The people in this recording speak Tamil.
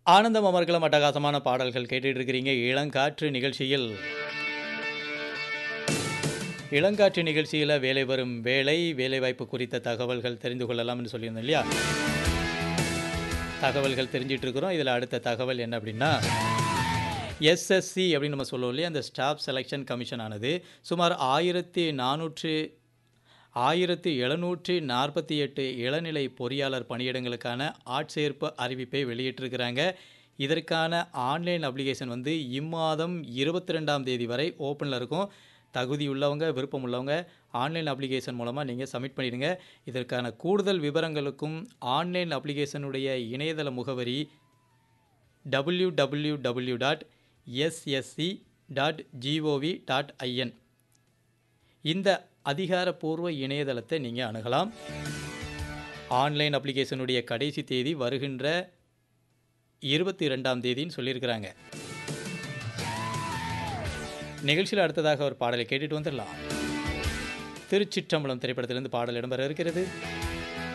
ஆனந்தம் அமர்கலம் அட்டகாசமான பாடல்கள் கேட்டுட்டு இருக்கிறீங்க இளங்காற்று நிகழ்ச்சியில் இளங்காற்று நிகழ்ச்சியில் வேலை வரும் வேலை வேலைவாய்ப்பு குறித்த தகவல்கள் தெரிந்து கொள்ளலாம்னு சொல்லியிருந்தோம் இல்லையா தகவல்கள் தெரிஞ்சிட்டு இருக்கிறோம் இதில் அடுத்த தகவல் என்ன அப்படின்னா எஸ்எஸ்சி அப்படின்னு நம்ம சொல்லுவோம் இல்லையா அந்த ஸ்டாஃப் செலெக்ஷன் கமிஷன் ஆனது சுமார் ஆயிரத்தி நானூற்று ஆயிரத்தி எழுநூற்றி நாற்பத்தி எட்டு இளநிலை பொறியாளர் பணியிடங்களுக்கான ஆட்சேர்ப்பு அறிவிப்பை வெளியிட்டிருக்கிறாங்க இதற்கான ஆன்லைன் அப்ளிகேஷன் வந்து இம்மாதம் இருபத்தி ரெண்டாம் தேதி வரை ஓப்பனில் இருக்கும் தகுதி உள்ளவங்க விருப்பம் உள்ளவங்க ஆன்லைன் அப்ளிகேஷன் மூலமாக நீங்கள் சப்மிட் பண்ணிடுங்க இதற்கான கூடுதல் விவரங்களுக்கும் ஆன்லைன் அப்ளிகேஷனுடைய இணையதள முகவரி W W W dot SSC dot GOV dot IN இந்த அதிகாரப்பூர்வ இணையதளத்தை நீங்கள் அணுகலாம் ஆன்லைன் அப்ளிகேஷனுடைய கடைசி தேதி வருகின்ற இருபத்தி ரெண்டாம் தேதின்னு சொல்லியிருக்கிறாங்க நிகழ்ச்சியில் அடுத்ததாக ஒரு பாடலை கேட்டுட்டு வந்துடலாம் திருச்சிற்றம்பலம் திரைப்படத்திலிருந்து பாடல் இடம்பெற இருக்கிறது